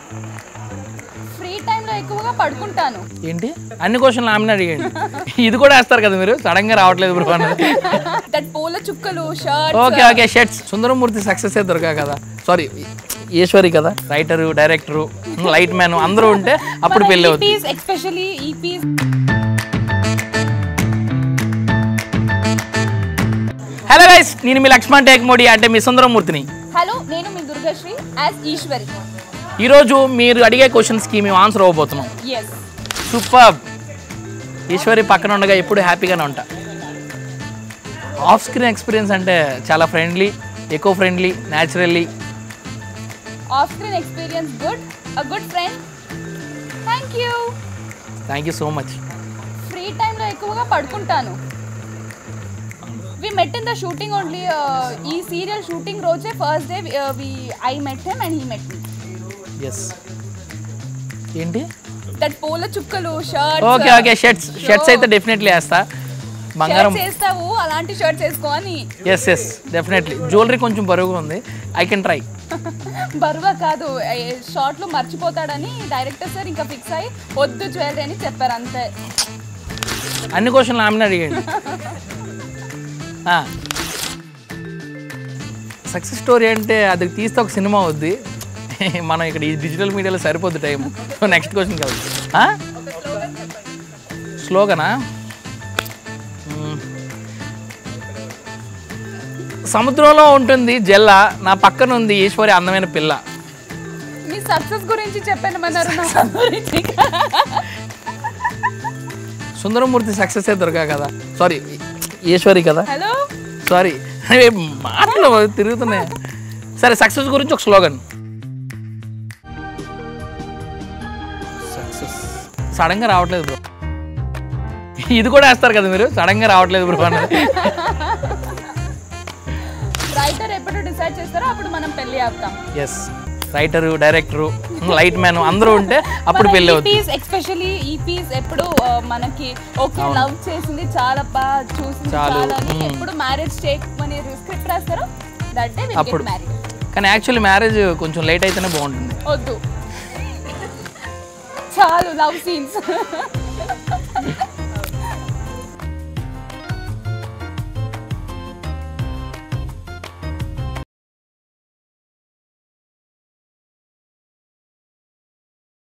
Free టైంలో ఎక్కువగా పడుకుంటాను ఏంటి అన్ని క్వశ్చన్లు ఆమెను అడిగండి ఇది కూడా వేస్తారు కదా మీరు సడన్ గా రావట్లేదు బ్రో అన్నది దట్ పూల చుక్కలు shirt okay okay shirts Sundaramurthy success అయితే దొరకా కదా సారీ ఈశ్వరి కదా రైటరు డైరెక్టరు లైట్ మ్యాన్ అందరూ ఉంటే అప్పుడు పెళ్ళి అవుతుంది పీస్ ఎక్స్పెషల్లీ ఈ పీస్ హలో గైస్ నేను మీ లక్ష్మణ్ టేక్ మోడీ అంటే మీ సుందరమూర్తిని హలో నేను మీ దుర్గశ్రీ యాజ్ ఈశ్వరి ఈరోజు మీరు అడిగే క్వశ్చన్స్కి మేము ఆన్సర్ అవ్వబోతున్నాం ఎస్ సూపర్ ఈశ్వరి పక్కన ఉండగా ఎప్పుడు హ్యాపీగానే ఉంటా ఆఫ్ స్క్రీన్ ఎక్స్పీరియన్స్ అంటే చాలా friendly eco friendly naturally off screen experience good uh good friend thank you thank you so much free టైంలో ఎక్కువగా పడుకుంటాను we met in the shooting only ఈ సీరియల్ షూటింగ్ రోజే first day we I met him and he met me yes ఏంటి that పూల చుక్కలు shirt okay okay shirts shirts అయితే definitely వేస్తా బంగారం చేస్తావు అలాంటి షర్ట్స్ వేసుకో అని ఎస్ ఎస్ డెఫినెట్లీ జ్యువెలరీ కొంచెం బరువుగా ఉంది ఐ కెన్ ట్రై బరువా కాదు షార్ట్ లో మర్చిపోతాడని డైరెక్టర్ సార్ ఇంకా ఫిక్స్ అయ్యి వద్దు జ్యువెలరీ అని చెప్పారు అంతే అన్ని క్వశ్చన్లు ఆమెను అడిగండి సక్సెస్ స్టోరీ అంటే అది తీస్తే ఒక సినిమా అవుద్ది మనం ఇక్కడ ఈ డిజిటల్ మీడియాలో సరిపోద్ది టైం సో నెక్స్ట్ క్వశ్చన్ కాదు స్లోగనా మ్మ్. సముద్రంలో ఉంటుంది జల్ల నా పక్కన ఉంది ఈశ్వరి అందమైన పిల్ల మీ సక్సెస్ గురించి చెప్పాను మన్నారు నా గురించి సుందరమూర్తి సక్సెస్ అయితే దొరకా కదా సారీ ఈశ్వరి కదా హలో సారీ మాటలు తిరుగుతున్నాయి సరే సక్సెస్ గురించి ఒక స్లోగన్ సక్సెస్ సడన్గా రావట్లేదు బ్రో ఇది కూడా వేస్తారు కదా మీరు సడన్గా రావట్లేదు బ్రో అన్నది రైటర్ ఎప్పుడు డిసైడ్ చేస్తారో అప్పుడు మనం పెళ్లి ఆపుతాం yes writer director light man అందరూ ఉంటే అప్పుడు పెళ్ళి అవుతుంది పీస్ ఎస్పెషల్లీ ఈ పీస్ ఎప్పుడు ఆ, మనకి ఓకే లవ్ చేసింది చాలా బాగా చూసింది చాలు. చాలా అని మ్మ్. ఎప్పుడు మ్యారేజ్ చేయమని స్క్రిప్ట్ రాస్తారో దట్ డే విల్ అప్పుడు. గెట్ మ్యారీడ్ కానీ యాక్చువల్లీ మ్యారేజ్ కొంచెం లేట్ అయితేనే బాగుంటుంది వద్దు చాలు లవ్ సీన్స్